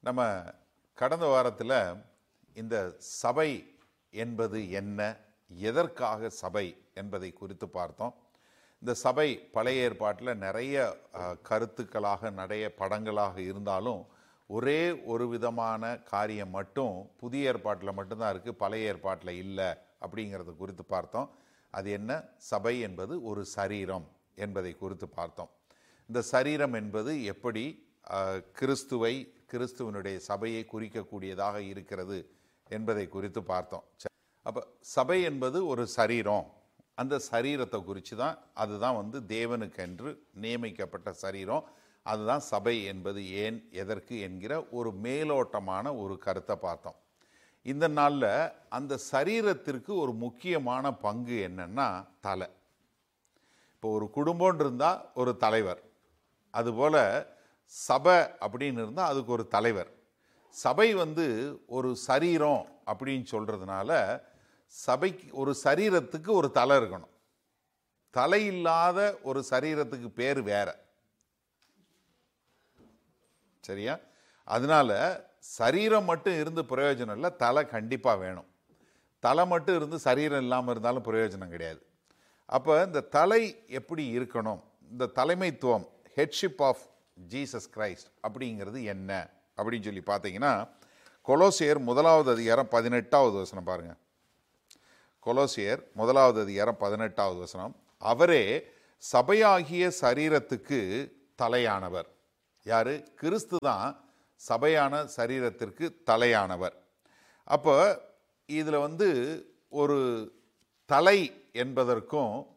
நம்ம கடந்த வாரத்தில் இந்த சபை என்பது என்ன எதற்காக சபை என்பதை குறித்து பார்த்தோம் இந்த சபை பழைய ஏற்பாட்டில் நிறைய அஹ், கருத்துக்களாக நிறைய படங்களாக இருந்தாலும் ஒரே ஒரு விதமான காரியம் மட்டும் புதிய ஏற்பாட்டில் மட்டும்தான் இருக்குது பழைய ஏற்பாட்டில் இல்லை அப்படிங்கிறத குறித்து பார்த்தோம் அது என்ன சபை என்பது ஒரு சரீரம் என்பதை குறித்து பார்த்தோம் இந்த சரீரம் என்பது எப்படி அஹ், கிறிஸ்துவை கிறிஸ்துவனுடைய சபையை குறிக்கக்கூடியதாக இருக்கிறது என்பதை குறித்து பார்த்தோம் அப்போ சபை என்பது ஒரு சரீரம் அந்த சரீரத்தை குறித்து தான் அதுதான் வந்து தேவனுக்கென்று நியமிக்கப்பட்ட சரீரம் அதுதான் சபை என்பது ஏன் எதற்கு என்கிற ஒரு மேலோட்டமான ஒரு கருத்தை பார்த்தோம் இந்த நாளில் அந்த சரீரத்திற்கு ஒரு முக்கியமான பங்கு என்னன்னா தலை இப்போ ஒரு குடும்பம்னு இருந்தால் ஒரு தலைவர் அதுபோல் சபை அப்படின்னு இருந்தால் அதுக்கு ஒரு தலைவர் சபை வந்து ஒரு சரீரம் அப்படின்னு சொல்கிறதுனால சபைக்கு ஒரு சரீரத்துக்கு ஒரு தலை இருக்கணும் தலை இல்லாத ஒரு சரீரத்துக்கு பேர் வேற சரியா அதனால சரீரம் மட்டும் இருந்து பிரயோஜனம் இல்லை தலை கண்டிப்பாக வேணும் தலை மட்டும் இருந்து சரீரம் இல்லாமல் இருந்தாலும் பிரயோஜனம் கிடையாது அப்போ இந்த தலை எப்படி இருக்கணும் இந்த தலைமைத்துவம் ஹெட்ஷிப் ஆஃப் ஜீசஸ் கிரைஸ்ட் அப்படிங்கிறது என்ன அப்படின்னு சொல்லி பார்த்தீங்கன்னா கொலோசியர் முதலாவது அதிகாரம் பதினெட்டாவது வசனம் பாருங்க கொலோசியர் முதலாவது அதிகாரம் பதினெட்டாவது வசனம் அவரே சபையாகிய சரீரத்துக்கு தலையானவர் யாரு கிறிஸ்து தான் சபையான சரீரத்திற்கு தலையானவர் அப்போ இதில் வந்து ஒரு தலை என்பதற்கும்